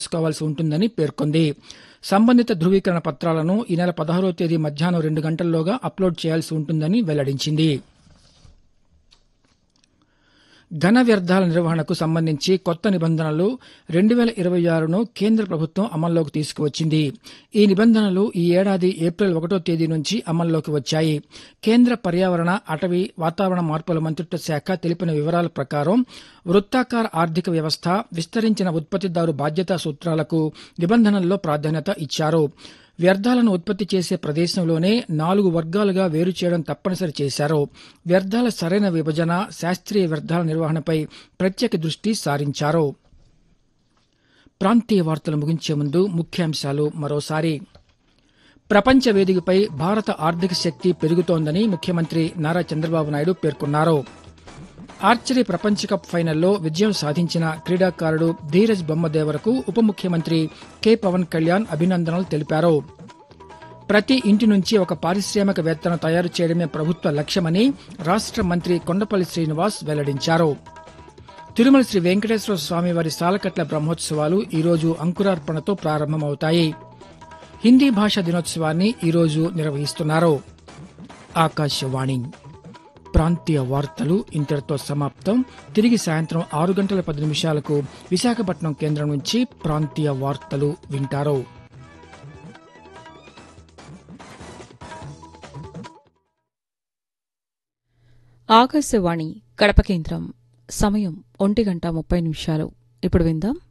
చేసుకోవాల్సి ఉంటుందని పేర్కొంది సంబంధిత ధృవీకరణ పత్రాలను ఈ నెల పదహారో తేదీ మధ్యాహ్నం రెండు గంటల్లోగా అప్లోడ్ చేయాల్సి ఉంటుందని వెల్లడించింది ఘన వ్యర్థాల నిర్వహణకు సంబంధించి కొత్త నిబంధనలు రెండు వేల ఇరవై ఆరును కేంద్ర ప్రభుత్వం అమల్లోకి తీసుకువచ్చింది ఈ నిబంధనలు ఈ ఏడాది ఏప్రిల్ ఒకటో తేదీ నుంచి అమల్లోకి వచ్చాయి కేంద్ర పర్యావరణ అటవీ వాతావరణ మార్పుల మంత్రిత్వ శాఖ తెలిపిన వివరాల ప్రకారం వృత్తాకార ఆర్థిక వ్యవస్థ విస్తరించిన ఉత్పత్తిదారు బాధ్యతా సూత్రాలకు నిబంధనల్లో ప్రాధాన్యత ఇచ్చారు వ్యర్థాలను ఉత్పత్తి చేసే ప్రదేశంలోనే నాలుగు వర్గాలుగా వేరు చేయడం తప్పనిసరి చేశారు వ్యర్థాల సరైన విభజన శాస్త్రీయ వ్యర్థాల నిర్వహణపై ప్రత్యేక దృష్టి సారించారు ప్రాంతీయ వార్తలు ముగించే ముందు ముఖ్యాంశాలు మరోసారి ప్రపంచ వేదికపై భారత ఆర్థిక శక్తి పెరుగుతోందని ముఖ్యమంత్రి నారా చంద్రబాబు నాయుడు పేర్కొన్నారు ఆర్చరీ ప్రపంచ కప్ ఫైనల్లో విజయం సాధించిన క్రీడాకారుడు ధీరజ్ బొమ్మదేవరకు ఉప ముఖ్యమంత్రి కె పవన్ కళ్యాణ్ అభినందనలు తెలిపారు ప్రతి ఇంటి నుంచి ఒక పారిశ్రామికవేత్తను తయారు చేయడమే ప్రభుత్వ లక్ష్యమని రాష్ట మంత్రి కొండపల్లి శ్రీనివాస్ వెల్లడించారు తిరుమల శ్రీ వెంకటేశ్వర స్వామివారి సాలకట్ల బ్రహ్మోత్సవాలు ఈరోజు అంకురార్పణతో ప్రారంభమవుతాయి హిందీ భాషా దినోత్సవాన్ని ఈరోజు నిర్వహిస్తున్నారు ఆకాశవాణి ప్రాంతీయ వార్తలు ఇంతటితో సమాప్తం తిరిగి సాయంత్రం ఆరు గంటల పది నిమిషాలకు విశాఖపట్నం కేంద్రం నుంచి ప్రాంతీయ వార్తలు వింటారు ఆకాశవాణి కడప కేంద్రం సమయం ఒంటి గంట ముప్పై నిమిషాలు ఇప్పుడు విందాం